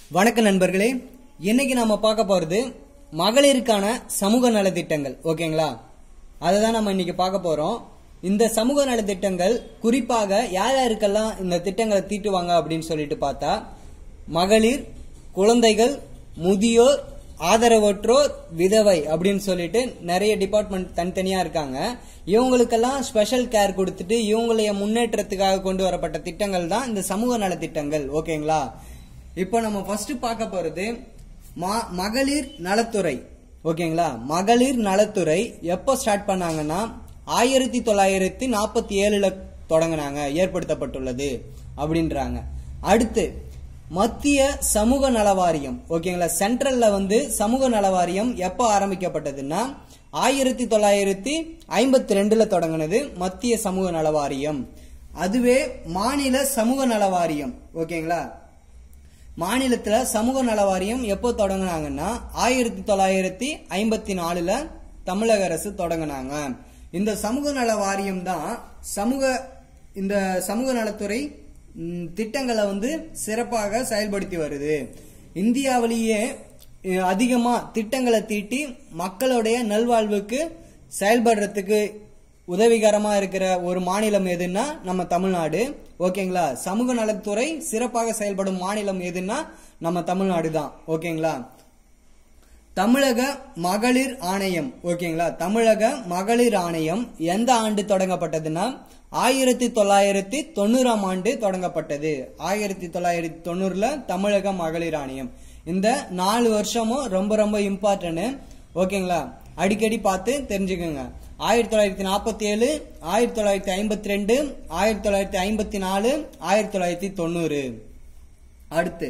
வணக்க நண்பர்களே இன்னைக்கு நாம பார்க்க போறது மகளிருக்கான சமூக நலத்திட்டங்கள் ஓகேங்களா அதை தான் நம்ம இன்னைக்கு பார்க்க போறோம் இந்த சமூக நலத்திட்டங்கள் குறிப்பாக யார் யாருக்கெல்லாம் இந்த திட்டங்களை தீட்டுவாங்க அப்படின்னு சொல்லிட்டு பார்த்தா மகளிர் குழந்தைகள் முதியோர் ஆதரவற்றோர் விதவை அப்படின்னு சொல்லிட்டு நிறைய டிபார்ட்மெண்ட் தனித்தனியா இருக்காங்க இவங்களுக்கெல்லாம் ஸ்பெஷல் கேர் கொடுத்துட்டு இவங்களைய முன்னேற்றத்துக்காக கொண்டு வரப்பட்ட திட்டங்கள் தான் இந்த சமூக நலத்திட்டங்கள் ஓகேங்களா இப்போ நம்ம ஃபர்ஸ்ட் பார்க்க போறது ம- மகளிர் நலத்துறை ஓகேங்களா மகளிர் நலத்துறை எப்போ ஸ்டார்ட் பண்ணாங்கன்னா ஆயிரத்தி தொள்ளாயிரத்தி நாற்பத்தி ஏழுல தொடங்கினாங்க ஏற்படுத்தப்பட்டுள்ளது அப்படின்றாங்க அடுத்து மத்திய சமூக நல வாரியம் ஓகேங்களா சென்ட்ரல்ல வந்து சமூக நல வாரியம் எப்போ ஆரம்பிக்கப்பட்டதுன்னா ஆயிரத்தி தொள்ளாயிரத்தி ஐம்பத்தி ரெண்டுல தொடங்கினது மத்திய சமூக நல வாரியம் அதுவே மாநில சமூக நல வாரியம் ஓகேங்களா மாநிலத்துல சமூக நல வாரியம் எப்போ தொடங்கினாங்கன்னா ஆயிரத்தி தொள்ளாயிரத்தி ஐம்பத்தி நாலுல தமிழக அரசு தொடங்கினாங்க இந்த சமூக நல வாரியம் தான் சமூக இந்த சமூக நலத்துறை ம், திட்டங்களை வந்து சிறப்பாக செயல்படுத்தி வருது இந்தியாவிலேயே அஹ், அதிகமா திட்டங்களை தீட்டி மக்களுடைய நல்வாழ்வுக்கு செயல்படுறதுக்கு உதவிகரமா இருக்கிற ஒரு மாநிலம் எதுன்னா நம்ம தமிழ்நாடு ஓகேங்களா சமூக நலத்துறை சிறப்பாக செயல்படும் மாநிலம் எதுன்னா நம்ம தமிழ்நாடு தான் ஓகேங்களா தமிழக மகளிர் ஆணையம் ஓகேங்களா தமிழக மகளிர் ஆணையம் எந்த ஆண்டு தொடங்கப்பட்டதுன்னா ஆயிரத்தி தொள்ளாயிரத்தி தொண்ணூறாம் ஆண்டு தொடங்கப்பட்டது ஆயிரத்தி தொள்ளாயிரத்தி தொண்ணூறுல தமிழக மகளிர் ஆணையம் இந்த நாலு வருஷமும் ரொம்ப ரொம்ப இம்பார்ட்டன்ட் ஓகேங்களா அடிக்கடி பார்த்து தெரிஞ்சுக்கோங்க ஆயிரத்தி தொள்ளாயிரத்தி நாற்பத்தி ஏழு ஆயிரத்தி தொள்ளாயிரத்தி ஐம்பத்தி ரெண்டு ஆயிரத்தி தொள்ளாயிரத்தி ஐம்பத்தி நாலு ஆயிரத்தி தொள்ளாயிரத்தி தொண்ணூறு அடுத்து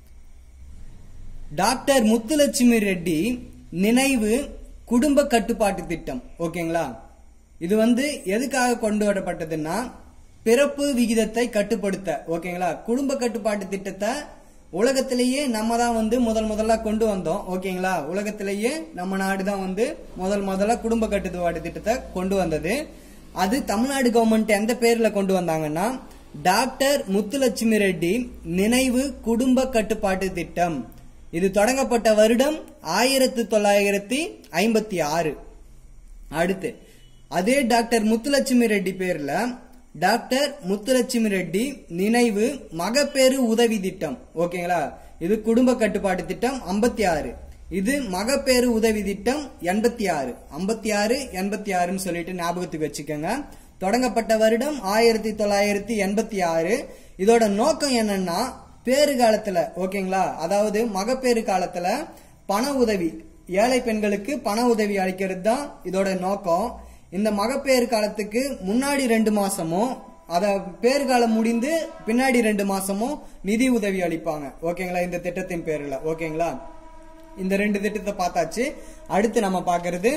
டாக்டர் முத்துலட்சுமி ரெட்டி நினைவு குடும்ப கட்டுப்பாட்டு திட்டம் ஓகேங்களா இது வந்து எதுக்காக கொண்டு வரப்பட்டதுன்னா பிறப்பு விகிதத்தை கட்டுப்படுத்த ஓகேங்களா குடும்ப கட்டுப்பாட்டு திட்டத்தை உலகத்திலேயே நம்ம தான் வந்து முதல் முதல்ல கொண்டு வந்தோம் ஓகேங்களா உலகத்திலேயே நம்ம நாடு தான் வந்து முதல் முதல்ல குடும்ப கட்டுப்பாட்டு திட்டத்தை கொண்டு வந்தது அது தமிழ்நாடு கவர்மெண்ட் எந்த பேர்ல கொண்டு வந்தாங்கன்னா டாக்டர் முத்துலட்சுமி ரெட்டி நினைவு குடும்ப கட்டுப்பாட்டு திட்டம் இது தொடங்கப்பட்ட வருடம் ஆயிரத்தி தொள்ளாயிரத்தி ஐம்பத்தி ஆறு அடுத்து அதே டாக்டர் முத்துலட்சுமி ரெட்டி பேர்ல டாக்டர் முத்துலட்சுமி ரெட்டி நினைவு மகப்பேறு உதவி திட்டம் ஓகேங்களா இது குடும்ப கட்டுப்பாட்டு திட்டம் 56 ஆறு இது மகப்பேறு உதவி திட்டம் எண்பத்தி ஆறு ஐம்பத்தி ஆறு எண்பத்தி ஆறுன்னு சொல்லிட்டு ஞாபகத்துக்கு வச்சுக்கோங்க தொடங்கப்பட்ட வருடம் ஆயிரத்தி தொள்ளாயிரத்தி எண்பத்தி ஆறு இதோட நோக்கம் என்னன்னா பேறு காலத்துல ஓகேங்களா அதாவது மகப்பேறு காலத்துல பண உதவி ஏழை பெண்களுக்கு பண உதவி அளிக்கிறது தான் இதோட நோக்கம் இந்த மகப்பேறு காலத்துக்கு முன்னாடி ரெண்டு மாசமும் அத பேறு காலம் முடிந்து பின்னாடி ரெண்டு மாசமும் நிதி உதவி அளிப்பாங்க ஓகேங்களா இந்த திட்டத்தின் பேர்ல ஓகேங்களா இந்த ரெண்டு திட்டத்தை பார்த்தாச்சு அடுத்து நம்ம பார்க்கிறது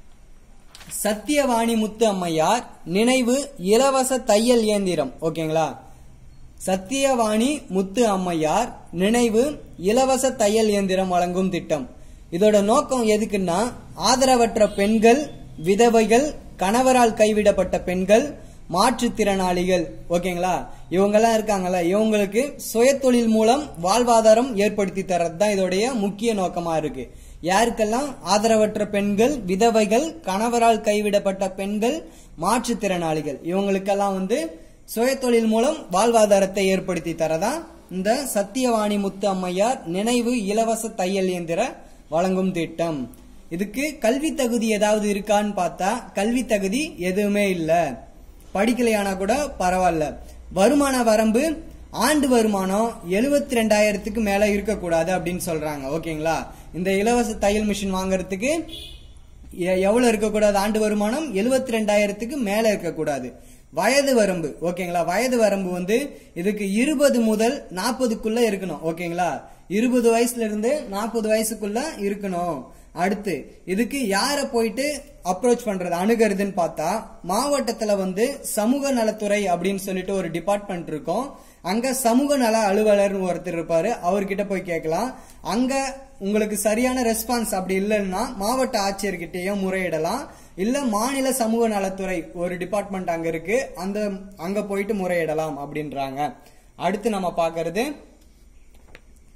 சத்தியவாணி முத்து அம்மையார் நினைவு இலவச தையல் இயந்திரம் ஓகேங்களா சத்தியவாணி முத்து அம்மையார் நினைவு இலவச தையல் இயந்திரம் வழங்கும் திட்டம் இதோட நோக்கம் எதுக்குன்னா ஆதரவற்ற பெண்கள் விதவைகள் கணவரால் கைவிடப்பட்ட பெண்கள் மாற்றுத்திறனாளிகள் ஓகேங்களா இவங்கெல்லாம் இருக்காங்கல்ல இவங்களுக்கு சுயதொழில் மூலம் வாழ்வாதாரம் ஏற்படுத்தி தர்றது தான் இதோடைய முக்கிய நோக்கமா இருக்கு யாருக்கெல்லாம் ஆதரவற்ற பெண்கள் விதவைகள் கணவரால் கைவிடப்பட்ட பெண்கள் மாற்றுத்திறனாளிகள் இவங்களுக்கெல்லாம் வந்து சுயதொழில் மூலம் வாழ்வாதாரத்தை ஏற்படுத்தி தரதா இந்த சத்தியவாணி முத்து அம்மையார் நினைவு இலவச தையல் இயந்திர வழங்கும் திட்டம் இதுக்கு கல்வி தகுதி ஏதாவது இருக்கான்னு பார்த்தா கல்வி தகுதி எதுவுமே இல்ல படிக்கலையானா கூட பரவாயில்ல வருமான வரம்பு ஆண்டு வருமானம் எழுபத்தி ரெண்டாயிரத்துக்கு மேல இருக்கக்கூடாது அப்படின்னு சொல்றாங்க ஓகேங்களா இந்த இலவச தையல் மிஷின் வாங்குறதுக்கு எ- எவ்வளவு இருக்கக்கூடாது ஆண்டு வருமானம் எழுபத்தி ரெண்டாயிரத்துக்கு மேல இருக்கக்கூடாது வயது வரம்பு ஓகேங்களா வயது வரம்பு வந்து இதுக்கு இருபது முதல் நாற்பதுக்குள்ள இருக்கணும் ஓகேங்களா இருபது வயசுல இருந்து நாற்பது வயசுக்குள்ள இருக்கணும் அடுத்து இதுக்கு யார போயிட்டு அப்ரோச் பண்றது அணுகிறதுன்னு பார்த்தா மாவட்டத்துல வந்து சமூக நலத்துறை அப்படின்னு சொல்லிட்டு ஒரு டிபார்ட்மெண்ட் இருக்கும் அங்க சமூக நல அலுவலர்னு ஒருத்தர் இருப்பாரு அவர்கிட்ட போய் கேட்கலாம் அங்க உங்களுக்கு சரியான ரெஸ்பான்ஸ் அப்படி இல்லைன்னா மாவட்ட ஆட்சியர்கிட்டயும் முறையிடலாம் இல்ல மாநில சமூக நலத்துறை ஒரு டிபார்ட்மெண்ட் அங்க இருக்கு அந்த அங்க போயிட்டு முறையிடலாம் அப்படின்றாங்க அடுத்து நம்ம பார்க்கிறது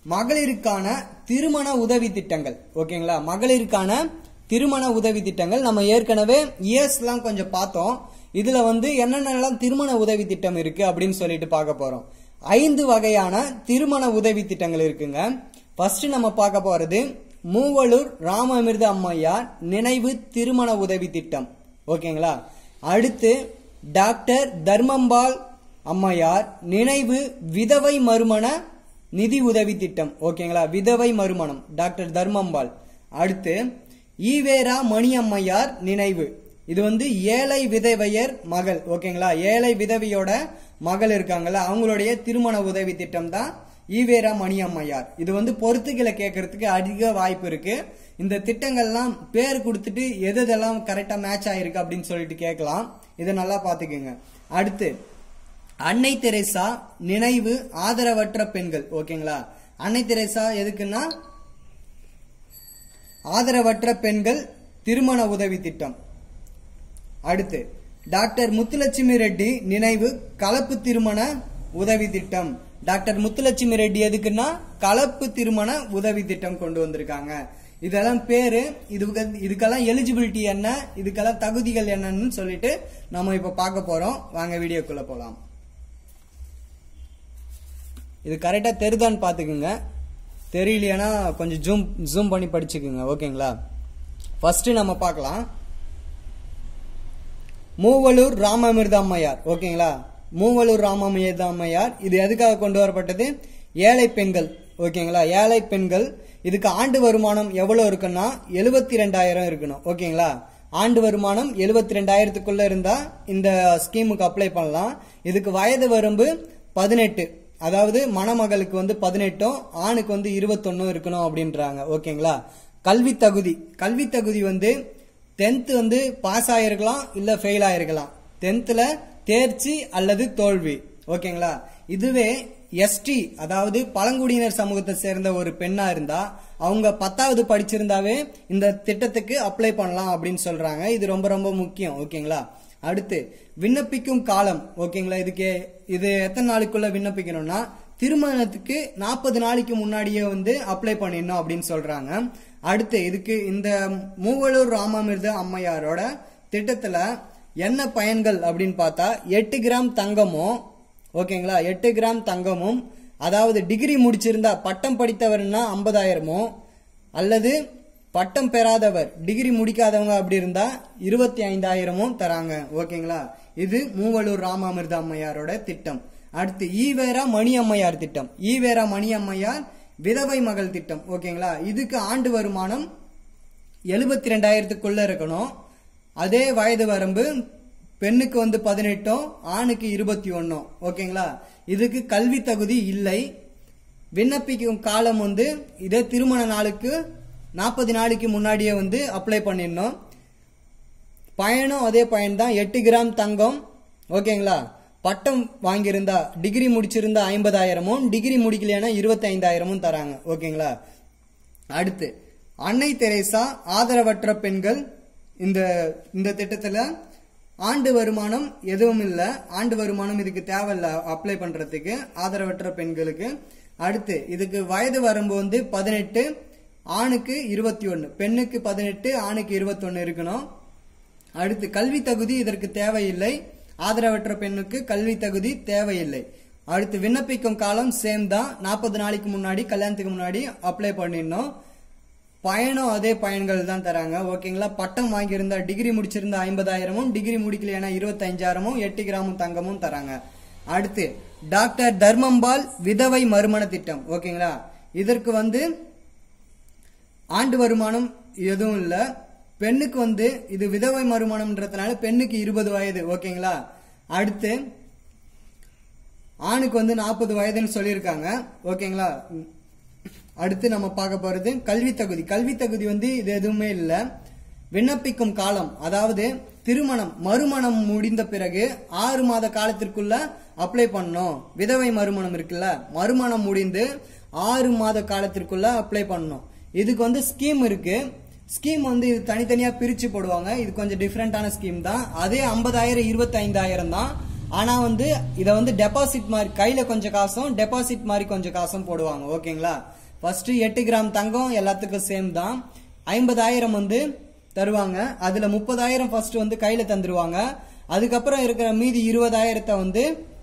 மகளிருக்கான திருமண உதவி திட்டங்கள் ஓகேங்களா மகளிருக்கான திருமண உதவி திட்டங்கள் நம்ம ஏற்கனவே இயர்ஸ்லாம் கொஞ்சம் பார்த்தோம் இதுல வந்து என்னென்னலாம் திருமண உதவி திட்டம் இருக்கு அப்படின்னு சொல்லிட்டு பார்க்க போறோம் ஐந்து வகையான திருமண உதவி திட்டங்கள் இருக்குங்க ஃபர்ஸ்ட் நம்ம பார்க்க போறது மூவலூர் ராமமிர்த அம்மையார் நினைவு திருமண உதவி திட்டம் ஓகேங்களா அடுத்து டாக்டர் தர்மம்பால் அம்மையார் நினைவு விதவை மறுமண நிதி உதவி திட்டம் ஓகேங்களா விதவை மறுமணம் டாக்டர் தர்மம்பால் அடுத்து ஈவேரா மணியம்மையார் நினைவு இது வந்து ஏழை விதவையர் மகள் ஓகேங்களா ஏழை விதவையோட மகள் இருக்காங்கல்ல அவங்களுடைய திருமண உதவி திட்டம் தான் ஈவேரா மணியம்மையார் இது வந்து பொறுத்துக்களை கேட்கறதுக்கு அதிக வாய்ப்பு இருக்கு இந்த திட்டங்கள்லாம் பேர் கொடுத்துட்டு எது எதெல்லாம் கரெக்டா மேட்ச் ஆயிருக்கு அப்படின்னு சொல்லிட்டு கேட்கலாம் இதை நல்லா பாத்துக்கோங்க அடுத்து அன்னை தெரேசா நினைவு ஆதரவற்ற பெண்கள் ஓகேங்களா அன்னை தெரேசா எதுக்குன்னா ஆதரவற்ற பெண்கள் திருமண உதவி திட்டம் அடுத்து டாக்டர் முத்துலட்சுமி ரெட்டி நினைவு கலப்பு திருமண உதவி திட்டம் டாக்டர் முத்துலட்சுமி ரெட்டி எதுக்குன்னா கலப்பு திருமண உதவி திட்டம் கொண்டு வந்திருக்காங்க இதெல்லாம் பேரு இதுக்கு இதுக்கெல்லாம் எலிஜிபிலிட்டி என்ன இதுக்கெல்லாம் தகுதிகள் என்னன்னு சொல்லிட்டு நம்ம இப்ப பார்க்க போறோம் வாங்க வீடியோக்குள்ள போலாம் இது கரெக்டா தெரிதான்னு பாத்துக்குங்க தெரியலையானா கொஞ்சம் ஜூம் ஜூம் பண்ணி படிச்சுக்குங்க ஓகேங்களா ஃபர்ஸ்ட் நம்ம பார்க்கலாம் மூவலூர் ராமாமிர்த அம்மையார் ஓகேங்களா மூவலூர் ராமாமிர்த அம்மையார் இது எதுக்காக கொண்டு வரப்பட்டது ஏழை பெண்கள் ஓகேங்களா ஏழை பெண்கள் இதுக்கு ஆண்டு வருமானம் எவ்வளவு இருக்குன்னா எழுபத்தி ரெண்டாயிரம் இருக்கணும் ஓகேங்களா ஆண்டு வருமானம் எழுபத்தி ரெண்டாயிரத்துக்குள்ள இருந்தா இந்த ஸ்கீமுக்கு அப்ளை பண்ணலாம் இதுக்கு வயது வரம்பு பதினெட்டு அதாவது மணமகளுக்கு வந்து பதினெட்டும் ஆணுக்கு வந்து இருபத்தொன்னும் இருக்கணும் அப்படின்றாங்க ஓகேங்களா கல்வி தகுதி கல்வி தகுதி வந்து டென்த் வந்து பாஸ் ஆயிருக்கலாம் இல்ல ஃபெயில் ஆயிருக்கலாம் டென்த்ல தேர்ச்சி அல்லது தோல்வி ஓகேங்களா இதுவே எஸ்டி அதாவது பழங்குடியினர் சமூகத்தை சேர்ந்த ஒரு பெண்ணா இருந்தா அவங்க பத்தாவது படிச்சிருந்தாவே இந்த திட்டத்துக்கு அப்ளை பண்ணலாம் அப்படின்னு சொல்றாங்க இது ரொம்ப ரொம்ப முக்கியம் ஓகேங்களா அடுத்து விண்ணப்பிக்கும் காலம் ஓகேங்களா இதுக்கு இது எத்தனை நாளுக்குள்ள விண்ணப்பிக்கணும்னா திருமணத்துக்கு நாற்பது நாளைக்கு முன்னாடியே வந்து அப்ளை பண்ணிடணும் அப்படின்னு சொல்றாங்க அடுத்து இதுக்கு இந்த மூவலூர் ராமாமிர்த அம்மையாரோட திட்டத்துல என்ன பயன்கள் அப்படின்னு பார்த்தா எட்டு கிராம் தங்கமும் ஓகேங்களா எட்டு கிராம் தங்கமும் அதாவது டிகிரி முடிச்சிருந்தா பட்டம் படித்தவர்னா ஐம்பதாயிரமும் அல்லது பட்டம் பெறாதவர் டிகிரி முடிக்காதவங்க அப்படி இருந்தா இருபத்தி ஐந்தாயிரமும் தராங்க ஓகேங்களா இது மூவலூர் ராமாமிர்த அம்மையாரோட திட்டம் அடுத்து ஈவேரா மணி அம்மையார் திட்டம் ஈவேரா மணி அம்மையார் விதவை மகள் திட்டம் ஓகேங்களா இதுக்கு ஆண்டு வருமானம் எழுபத்தி ரெண்டாயிரத்துக்குள்ள இருக்கணும் அதே வயது வரம்பு பெண்ணுக்கு வந்து பதினெட்டும் ஆணுக்கு இருபத்தி ஒன்னும் ஓகேங்களா இதுக்கு கல்வி தகுதி இல்லை விண்ணப்பிக்கும் காலம் வந்து இதே திருமண நாளுக்கு நாற்பது நாளைக்கு முன்னாடியே வந்து அப்ளை பண்ணிடணும் பயணம் அதே பயன் தான் எட்டு கிராம் தங்கம் ஓகேங்களா பட்டம் வாங்கியிருந்தா டிகிரி முடிச்சிருந்தா ஐம்பதாயிரமும் டிகிரி முடிக்கலைன்னா இருபத்தி ஐந்தாயிரமும் தராங்க ஓகேங்களா அடுத்து அன்னை தெரேசா ஆதரவற்ற பெண்கள் இந்த இந்த திட்டத்துல ஆண்டு வருமானம் எதுவும் இல்லை ஆண்டு வருமானம் இதுக்கு தேவையில்ல அப்ளை பண்றதுக்கு ஆதரவற்ற பெண்களுக்கு அடுத்து இதுக்கு வயது வரம்பு வந்து பதினெட்டு ஆணுக்கு இருபத்தி ஒன்று பெண்ணுக்கு பதினெட்டு ஆணுக்கு இருபத்தொன்னு இருக்கணும் அடுத்து கல்வி தகுதி இதற்கு தேவையில்லை ஆதரவற்ற பெண்ணுக்கு கல்வி தகுதி தேவையில்லை அடுத்து விண்ணப்பிக்கும் காலம் சேம் தான் நாற்பது நாளைக்கு முன்னாடி கல்யாணத்துக்கு முன்னாடி அப்ளை பண்ணிடணும் பயணம் அதே பயன்கள் தான் தராங்க ஓகேங்களா பட்டம் வாங்கியிருந்தா டிகிரி முடிச்சிருந்தா ஐம்பதாயிரமும் டிகிரி முடிக்கலைன்னா இருபத்தஞ்சாயிரமும் எட்டு கிராமும் தங்கமும் தராங்க அடுத்து டாக்டர் தர்மம்பால் விதவை மறுமண திட்டம் ஓகேங்களா இதற்கு வந்து ஆண்டு வருமானம் எதுவும் இல்ல பெண்ணுக்கு வந்து இது விதவை மறுமணம்ன்றதுனால பெண்ணுக்கு இருபது வயது ஓகேங்களா அடுத்து ஆணுக்கு வந்து நாற்பது வயதுன்னு சொல்லியிருக்காங்க ஓகேங்களா அடுத்து நம்ம பார்க்க போறது கல்வி தகுதி கல்வி தகுதி வந்து இது எதுவுமே இல்ல விண்ணப்பிக்கும் காலம் அதாவது திருமணம் மறுமணம் முடிந்த பிறகு ஆறு மாத காலத்திற்குள்ள அப்ளை பண்ணணும் விதவை மறுமணம் இருக்குல்ல மறுமணம் முடிந்து ஆறு மாத காலத்திற்குள்ள அப்ளை பண்ணணும் இதுக்கு வந்து ஸ்கீம் இருக்கு ஸ்கீம் வந்து இது தனித்தனியா பிரிச்சு போடுவாங்க இது கொஞ்சம் டிஃப்ரெண்டான ஸ்கீம் தான் அதே ஐம்பதாயிரம் இருபத்தைந்தாயிரம் தான் ஆனா வந்து இதை வந்து டெபாசிட் மாதிரி கையில கொஞ்சம் காசும் டெபாசிட் மாதிரி கொஞ்சம் காசும் போடுவாங்க ஓகேங்களா ஃபர்ஸ்ட் எட்டு கிராம் தங்கம் எல்லாத்துக்கும் சேம் தான் ஐம்பதாயிரம் வந்து தருவாங்க அதுல முப்பதாயிரம் ஃபர்ஸ்ட் வந்து கையில தந்துருவாங்க அதுக்கப்புறம் இருக்கிற மீதி இருபதாயிரத்தை வந்து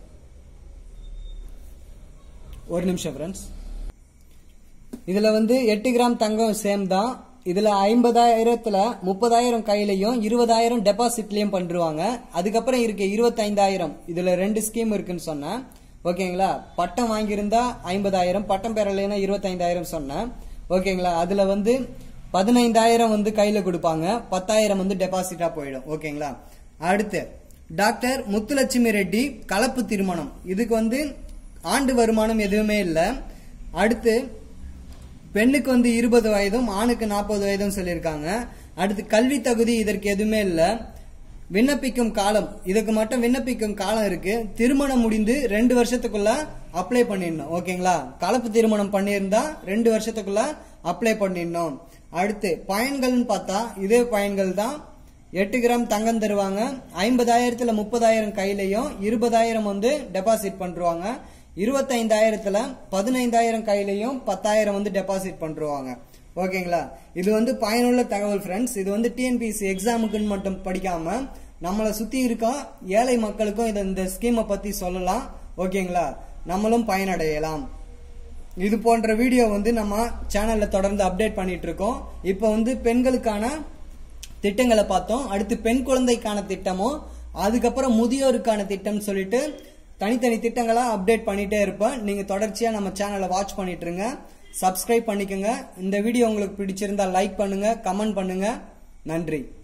ஒரு நிமிஷம் ஃப்ரெண்ட்ஸ் இதுல வந்து எட்டு கிராம் தங்கம் சேம் தான் இதுல ஐம்பதாயிரத்துல முப்பதாயிரம் கையிலையும் இருபதாயிரம் டெபாசிட்லயும் பண்ணிருவாங்க அதுக்கப்புறம் இருக்க இருபத்தைந்தாயிரம் இதுல ரெண்டு ஸ்கீம் இருக்குன்னு சொன்னேன் ஓகேங்களா பட்டம் வாங்கியிருந்தா ஐம்பதாயிரம் பட்டம் பெறலைன்னா இருபத்தைந்தாயிரம் சொன்னேன் ஓகேங்களா அதுல வந்து பதினைந்தாயிரம் வந்து கையில கொடுப்பாங்க பத்தாயிரம் வந்து டெபாசிட்டா போயிடும் ஓகேங்களா அடுத்து டாக்டர் முத்துலட்சுமி ரெட்டி கலப்பு திருமணம் இதுக்கு வந்து ஆண்டு வருமானம் எதுவுமே இல்லை அடுத்து பெண்ணுக்கு வந்து இருபது வயதும் ஆணுக்கு நாற்பது வயதும் சொல்லியிருக்காங்க அடுத்து கல்வி தகுதி இதற்கு எதுவுமே இல்லை விண்ணப்பிக்கும் காலம் இதுக்கு மட்டும் விண்ணப்பிக்கும் காலம் இருக்கு திருமணம் முடிந்து ரெண்டு வருஷத்துக்குள்ள அப்ளை பண்ணிடணும் ஓகேங்களா கலப்பு திருமணம் பண்ணியிருந்தா ரெண்டு வருஷத்துக்குள்ள அப்ளை பண்ணிடணும் அடுத்து பயன்கள்னு பார்த்தா இதே பயன்கள் தான் எட்டு கிராம் தங்கம் தருவாங்க ஐம்பதாயிரத்துல முப்பதாயிரம் கையிலையும் இருபதாயிரம் வந்து டெபாசிட் பண்ருவாங்க இருபத்தைந்தாயிரத்துல பதினைந்தாயிரம் கையிலையும் பத்தாயிரம் வந்து டெபாசிட் பண்ருவாங்க ஓகேங்களா இது வந்து பயனுள்ள தகவல் ஃப்ரெண்ட்ஸ் இது வந்து டிஎன்பிஎஸ்சி எக்ஸாமுக்குன்னு மட்டும் படிக்காம நம்மளை சுத்தி இருக்க ஏழை மக்களுக்கும் இதை இந்த ஸ்கீமை பத்தி சொல்லலாம் ஓகேங்களா நம்மளும் பயனடையலாம் இது போன்ற வீடியோ வந்து நம்ம சேனல்ல தொடர்ந்து அப்டேட் பண்ணிட்டு இருக்கோம் இப்போ வந்து பெண்களுக்கான திட்டங்களை பார்த்தோம் அடுத்து பெண் குழந்தைக்கான திட்டமும் அதுக்கப்புறம் முதியோருக்கான திட்டம் சொல்லிட்டு தனித்தனி திட்டங்களா அப்டேட் பண்ணிட்டே இருப்பேன் நீங்க தொடர்ச்சியா நம்ம சேனலை வாட்ச் பண்ணிட்டு இருங்க சப்ஸ்கிரைப் பண்ணிக்கோங்க இந்த வீடியோ உங்களுக்கு பிடிச்சிருந்தா லைக் பண்ணுங்க கமெண்ட் பண்ணுங்க நன்றி